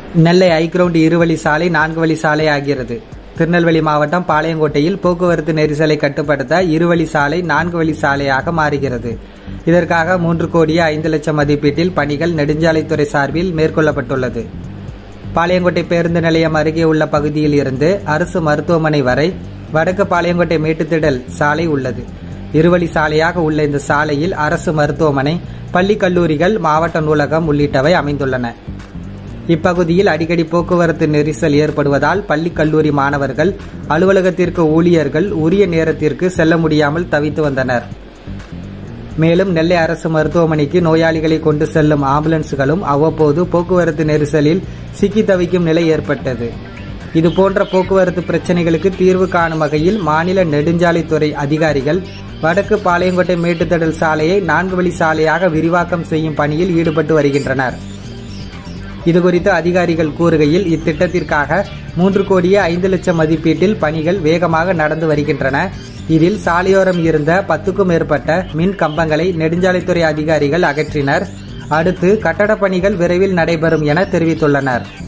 நெல்லை ஐக்ரவுண்ட் இருவழி சாலை நான்கு வழி சாலை ஆகிறது திருநெல்வேலி மாவட்டம் பாளையங்கோட்டையில் போக்குவரத்து நெரிசலை கட்டுப்படுத்த இருவழி சாலை நான்கு வழி சாலையாக மாறுகிறது இதற்காக மூன்று கோடியே ஐந்து லட்சம் மதிப்பீட்டில் பணிகள் நெடுஞ்சாலைத்துறை சார்பில் மேற்கொள்ளப்பட்டுள்ளது பாளையங்கோட்டை பேருந்து நிலையம் அருகே உள்ள பகுதியில் இருந்து அரசு மருத்துவமனை வரை வடக்கு பாளையங்கோட்டை மேட்டுத்திடல் சாலை உள்ளது இருவழி சாலையாக உள்ள இந்த சாலையில் அரசு மருத்துவமனை பள்ளி கல்லூரிகள் மாவட்ட நூலகம் உள்ளிட்டவை அமைந்துள்ளன இப்பகுதியில் அடிக்கடி போக்குவரத்து நெரிசல் ஏற்படுவதால் பள்ளி கல்லூரி மாணவர்கள் அலுவலகத்திற்கு ஊழியர்கள் உரிய நேரத்திற்கு செல்ல முடியாமல் தவித்து வந்தனர் மேலும் நெல்லை அரசு மருத்துவமனைக்கு நோயாளிகளை கொண்டு செல்லும் ஆம்புலன்ஸ்களும் அவ்வப்போது போக்குவரத்து நெரிசலில் சிக்கி தவிக்கும் நிலை ஏற்பட்டது இதுபோன்ற போக்குவரத்து பிரச்சனைகளுக்கு தீர்வு காணும் வகையில் மாநில நெடுஞ்சாலைத்துறை அதிகாரிகள் வடக்கு பாளையங்கோட்டை மேட்டுத்தடல் சாலையை நான்கு வழி சாலையாக விரிவாக்கம் செய்யும் பணியில் ஈடுபட்டு வருகின்றனர் இதுகுறித்து அதிகாரிகள் கூறுகையில் இத்திட்டத்திற்காக மூன்று கோடியே ஐந்து லட்சம் மதிப்பீட்டில் பணிகள் வேகமாக நடந்து வருகின்றன இதில் சாலையோரம் இருந்த பத்துக்கும் மேற்பட்ட மின் கம்பங்களை நெடுஞ்சாலைத்துறை அதிகாரிகள் அகற்றினர் அடுத்து கட்டடப் பணிகள் விரைவில் நடைபெறும் என தெரிவித்துள்ளனர்